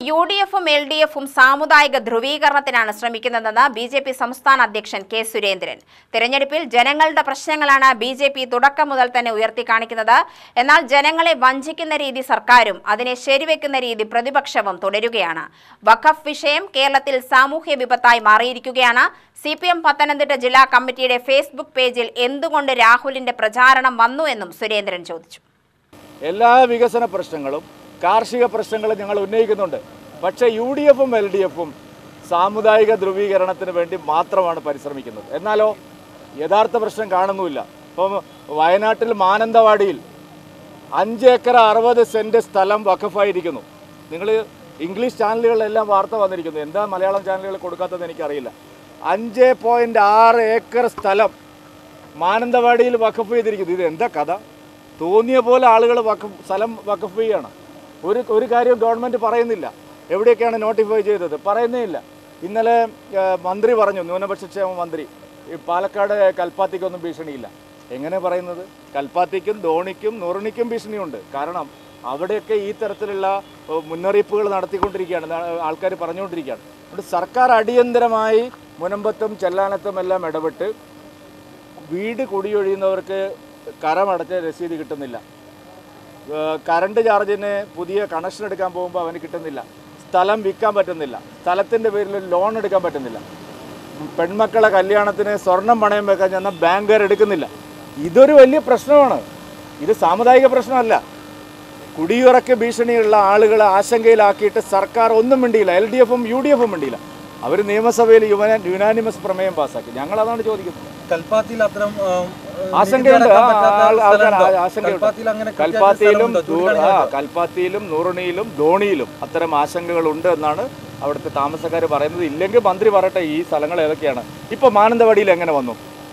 U D എഫും L D എഫും സാമുദായിക ധ്രുവീകരണത്തിനാണ് ശ്രമിക്കുന്നതെന്ന് ബി ജെ പി സംസ്ഥാന അധ്യക്ഷൻ കെ സുരേന്ദ്രൻ തെരഞ്ഞെടുപ്പിൽ ജനങ്ങളുടെ പ്രശ്നങ്ങളാണ് ബി ജെ പി തുടക്കം മുതൽ തന്നെ ഉയർത്തിക്കാണിക്കുന്നത് എന്നാൽ ജനങ്ങളെ വഞ്ചിക്കുന്ന രീതി സർക്കാരും അതിനെ ശരിവെക്കുന്ന രീതി പ്രതിപക്ഷവും തുടരുകയാണ് വഖഫ് വിഷയം കേരളത്തിൽ സാമൂഹ്യ വിപത്തായി മാറിയിരിക്കുകയാണ് സി പി എം പത്തനംതിട്ട ജില്ലാ കമ്മിറ്റിയുടെ ഫേസ്ബുക്ക് പേജിൽ എന്തുകൊണ്ട് രാഹുലിന്റെ പ്രചാരണം വന്നു എന്നും സുരേന്ദ്രൻ ചോദിച്ചു എല്ലാ വികസന പ്രശ്നങ്ങളും കാർഷിക പ്രശ്നങ്ങളും ഞങ്ങൾ ഉന്നയിക്കുന്നുണ്ട് പക്ഷേ യു ഡി എഫും എൽ ഡി എഫും സാമുദായിക ധ്രുവീകരണത്തിന് വേണ്ടി മാത്രമാണ് പരിശ്രമിക്കുന്നത് എന്നാലോ യഥാർത്ഥ പ്രശ്നം കാണുന്നുമില്ല ഇപ്പം വയനാട്ടിൽ മാനന്തവാടിയിൽ അഞ്ച് ഏക്കർ അറുപത് സെൻറ്റ് സ്ഥലം വഖഫായിരിക്കുന്നു നിങ്ങൾ ഇംഗ്ലീഷ് ചാനലുകളിലെല്ലാം വാർത്ത വന്നിരിക്കുന്നു എന്താ മലയാളം ചാനലുകൾ കൊടുക്കാത്തത് എനിക്കറിയില്ല അഞ്ച് പോയിൻറ്റ് ആറ് ഏക്കർ സ്ഥലം മാനന്തവാടിയിൽ വഖഫ് ചെയ്തിരിക്കുന്നു ഇത് എന്താ കഥ തോന്നിയ പോലെ ആളുകൾ വഖഫ് സ്ഥലം വഖഫ് ചെയ്യാണ് ഒരു ഒരു കാര്യവും ഗവൺമെൻറ് പറയുന്നില്ല എവിടെയൊക്കെയാണ് നോട്ടിഫൈ ചെയ്തത് പറയുന്നേ ഇല്ല ഇന്നലെ ആ, മന്ത്രി പറഞ്ഞു ന്യൂനപക്ഷ ക്ഷേമ മന്ത്രി ഈ പാലക്കാട് കൽപ്പാത്തിക്കൊന്നും ഭീഷണിയില്ല എങ്ങനെ പറയുന്നത് കൽപ്പാത്തിക്കും ധോണിക്കും നുറണിക്കും ഭീഷണിയുണ്ട് കാരണം അവിടെയൊക്കെ ഈ തരത്തിലുള്ള ഏ, മുന്നറിയിപ്പുകൾ നടത്തിക്കൊണ്ടിരിക്കുകയാണ് ആൾക്കാർ പറഞ്ഞുകൊണ്ടിരിക്കുകയാണ് അതുകൊണ്ട് സർക്കാർ അടിയന്തരമായി മുനമ്പത്തും ചെല്ലാനത്തും എല്ലാം ഇടപെട്ട് വീട് കുടിയൊഴിയുന്നവർക്ക് കരമടച്ച രസീത് കിട്ടുന്നില്ല ഏഹ് കറണ്ട് ചാർജിന് പുതിയ കണക്ഷൻ എടുക്കാൻ പോകുമ്പോൾ അവന് കിട്ടുന്നില്ല സ്ഥലം വിൽക്കാൻ പറ്റുന്നില്ല സ്ഥലത്തിൻ്റെ പേരിൽ ലോൺ എടുക്കാൻ പറ്റുന്നില്ല പെൺമക്കളെ കല്യാണത്തിന് സ്വർണം പണയം വെക്കാൻ ചെന്നാൽ ബാങ്കുകാർ എടുക്കുന്നില്ല ഇതൊരു വലിയ പ്രശ്നമാണ് ഇത് സാമുദായിക പ്രശ്നമല്ല കുടിയിറക്ക് ഭീഷണിയുള്ള ആളുകളെ ആശങ്കയിലാക്കിയിട്ട് സർക്കാർ ഒന്നും മിണ്ടിയില്ല എൽ ഡി എഫും യു ഡി എഫും മിണ്ടിയില്ല അവർ നിയമസഭയിൽ യുവന യുനാനിമസ് പ്രമേയം പാസ്സാക്കി ഞങ്ങൾ അതാണ് ചോദിക്കുന്നത് കൽപ്പാത്തിയിൽ അത്തരം ആ, ആശങ്കയുണ്ട് നീതി ആ, നടക്കാൻ പറ്റാത്ത ആൾ- ആൾക്കാർ സ്ഥലമുണ്ടോ? ആശങ്കയുണ്ട് കൽപ്പാത്തിയിൽ അങ്ങനെ കൃത്യമായിട്ട് കൽപ്പാത്തിയിലും സ്ഥലമുണ്ടോ? ദൂ- ആ ചൂണ്ടിക്കാണിക്കാനുണ്ടോ? കൽപ്പാത്തിയിലും നൂറണിയിലും ധോണിയിലും അത്തരം ആശങ്കകളുണ്ട് എന്നാണ് അവിടുത്തെ താമസക്കാർ പറയുന്നത് ഇല്ലെങ്കിൽ മന്ത്രി പറയട്ടെ ഈ സ്ഥലങ്ങൾ ഏതൊക്കെയാണ് ഇപ്പൊ മാനന്തവാടിയിൽ എങ്ങനെ വന്നു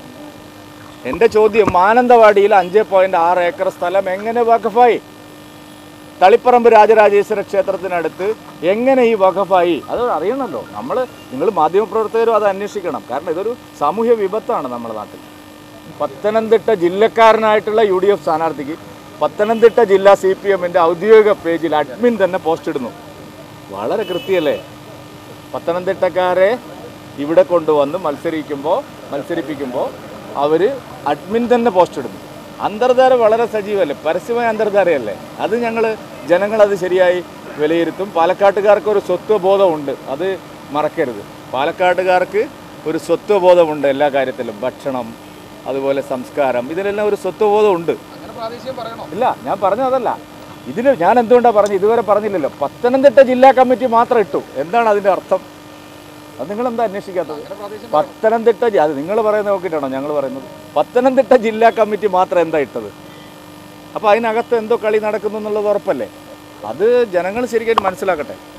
എൻ്റെ ചോദ്യം മാനന്തവാടിയിൽ അഞ്ച് പോയിന്റ് ആറ് ഏക്കർ സ്ഥലം എങ്ങനെ വഖഫായി തളിപ്പറമ്പ് രാജരാജേശ്വര ക്ഷേത്രത്തിനടുത്ത് എങ്ങനെ ഈ വഖഫായി അത് അറിയണമല്ലോ നമ്മൾ നിങ്ങൾ മാധ്യമപ്രവർത്തകരും അത് അന്വേഷിക്കണം കാരണം ഇതൊരു സാമൂഹ്യ വിപത്താണ് നമ്മുടെ നാട്ടിൽ പത്തനംതിട്ട ജില്ലക്കാരനായിട്ടുള്ള യു ഡി എഫ് സ്ഥാനാർത്ഥിക്ക് പത്തനംതിട്ട ജില്ലാ സി പി എമ്മിൻ്റെ ഔദ്യോഗിക പേജിൽ അഡ്മിൻ തന്നെ പോസ്റ്റ് ഇടുന്നു വളരെ കൃത്യമല്ലേ പത്തനംതിട്ടക്കാരെ ഇവിടെ കൊണ്ടുവന്ന് മത്സരിക്കുമ്പോൾ മത്സരിപ്പിക്കുമ്പോൾ അവർ അഡ്മിൻ തന്നെ പോസ്റ്റ് ഇടുന്നു അന്തർധാര വളരെ സജീവമല്ലേ പരസ്യമായ അന്തർധാരയല്ലേ അത് ഞങ്ങൾ ജനങ്ങളത് ശരിയായി വിലയിരുത്തും പാലക്കാട്ടുകാർക്ക് ഒരു സ്വത്വബോധമുണ്ട് അത് മറക്കരുത് പാലക്കാട്ടുകാർക്ക് ഒരു സ്വത്വബോധമുണ്ട് എല്ലാ കാര്യത്തിലും ഭക്ഷണം അതുപോലെ സംസ്കാരം ഇതിലെല്ലാം ഒരു സ്വത്വബോധമുണ്ട് ഇല്ല ഞാൻ പറഞ്ഞത് അതല്ല ഇതിന് ഞാൻ എന്തുകൊണ്ടാണ് പറഞ്ഞത് ഇതുവരെ പറഞ്ഞില്ലല്ലോ പത്തനംതിട്ട ജില്ലാ കമ്മിറ്റി മാത്രം ഇട്ടു എന്താണ് അതിൻ്റെ അർത്ഥം അത് നിങ്ങൾ എന്താ അന്വേഷിക്കാത്തത് പത്തനംതിട്ട ജി- അത് നിങ്ങൾ പറയുന്നത് നോക്കിയിട്ടാണോ ഞങ്ങൾ പറയുന്നത് പത്തനംതിട്ട ജില്ലാ കമ്മിറ്റി മാത്രം എന്താ ഇട്ടത് അപ്പോൾ അതിനകത്ത് എന്തോ കളി നടക്കുന്നു എന്നുള്ളത് ഉറപ്പല്ലേ അത് ജനങ്ങൾ ശരിക്കും മനസ്സിലാക്കട്ടെ